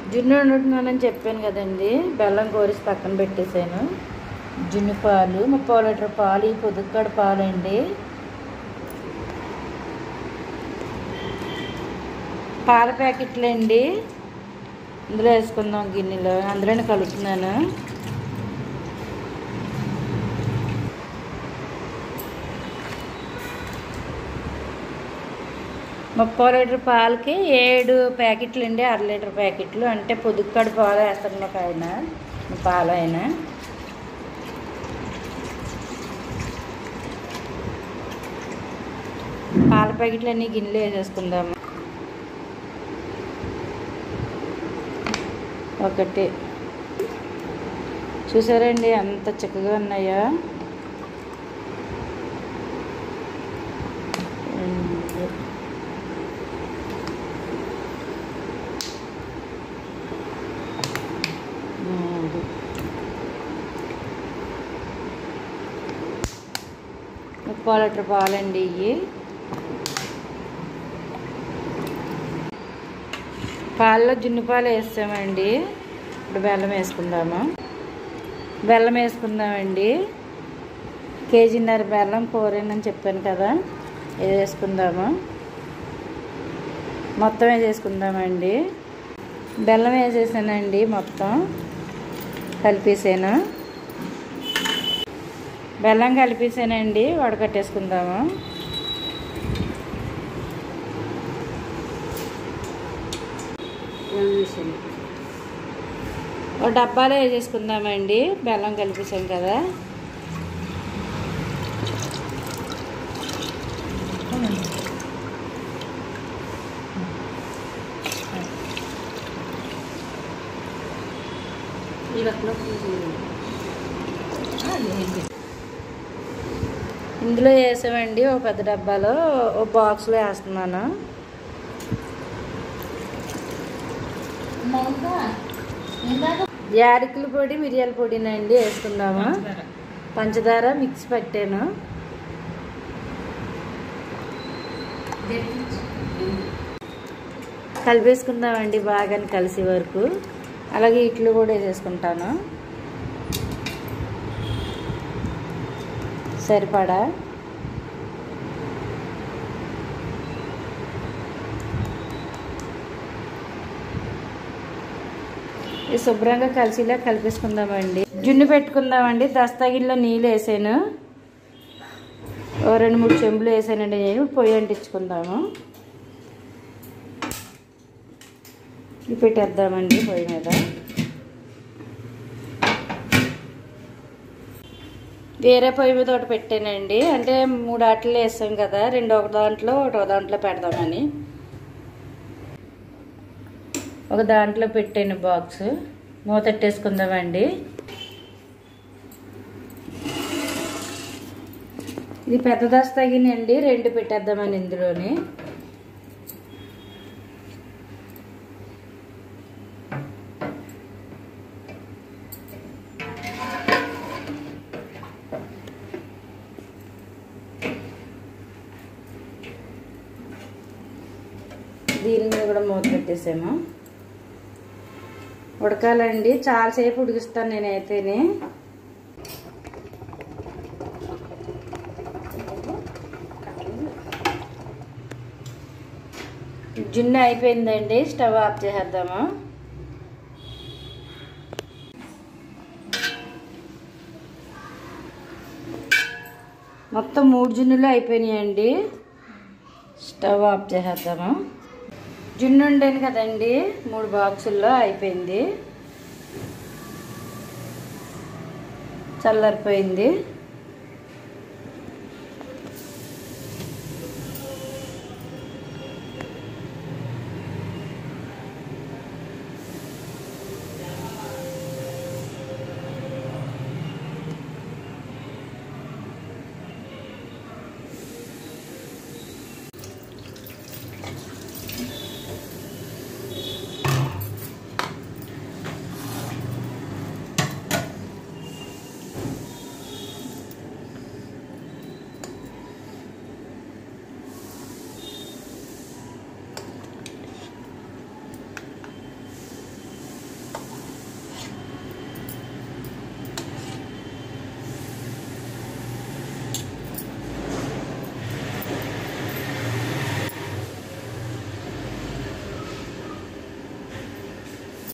జున్ను వండుతున్నానని చెప్పాను కదండి బెల్లం కోరిసి పక్కన పెట్టేశాను జున్ను పాలు ముప్పై లీటర్ పాలు ఈ పొదుక్కడ పాలు అండి పాల ప్యాకెట్లు అండి ఇందులో వేసుకుందాం గిన్నెలో అందులోనే కలుపుతున్నాను ముప్పై లీటర్ పాలకి ఏడు ప్యాకెట్లు అండి అర లీటర్ ప్యాకెట్లు అంటే పొదుక్కడి పాలు వేస్తాను ఒక ఆయన పాలు ఆయన పాల ప్యాకెట్లు అన్నీ గిన్నెలో వేసేసుకుందాము ఒకటి చూసారండి ఎంత చక్కగా ఉన్నాయో రెండు మూడు ముప్పై లీటర్ పాలండి ఇవి పాలలో జున్ను పాలు వేస్తామండి ఇప్పుడు బెల్లం వేసుకుందాము బెల్లం వేసుకుందామండి కేజీన్నర బెల్లం కూరేనని చెప్పాను కదా ఇది వేసుకుందాము మొత్తం వేసేసుకుందామండి బెల్లం వేసేసానండి మొత్తం కలిపేసాను బెల్లం కలిపేసానండి వడకట్టేసుకుందాము ఒక డబ్బాలో వేసేసుకుందామండి బెల్లం కలిపేసాం కదా ఇందులో వేసామండి ఒక పెద్ద డబ్బాలో ఒక బాక్స్లో వేస్తున్నాను యాలకుల పొడి మిరియాల పొడినండి వేసుకుందాము పంచదార మిక్స్ పెట్టాను కలిపేసుకుందామండి బాగా కలిసే వరకు అలాగే ఇట్లు కూడా వేసేసుకుంటాను సరిపడా ఇది శుభ్రంగా కలిసిలా కలిపేసుకుందామండి జున్ను పెట్టుకుందామండి దస్తాగిల్లో నీళ్ళు వేసాను ఓ రెండు మూడు చెంబులు వేసానండి నేను పొయ్యి అంటించుకుందాము ఇవి పెట్టేద్దామండి పొయ్యి మీద వేరే పొయ్యి మీద ఒకటి పెట్టానండి అంటే మూడు ఆటలు వేసాం కదా రెండు ఒక దాంట్లో ఒక దాంట్లో పెడదామని ఒక దాంట్లో పెట్టాను బాక్స్ మూతట్టేసుకుందామండి ఇది పెద్ద దస్తగినండి రెండు పెట్టేద్దామని ఇందులోని దీని మీద కూడా మూత పెట్టేసాము ఉడకాలండి చాలాసేపు ఉడికిస్తాను నేనైతేనే జున్ను అయిపోయిందండి స్టవ్ ఆఫ్ చేసేద్దాము మొత్తం మూడు జున్నులు అయిపోయినాయండి స్టవ్ ఆఫ్ చేసేద్దాము జున్ను ఉండేది కదండి మూడు బాక్సుల్లో అయిపోయింది చల్లారిపోయింది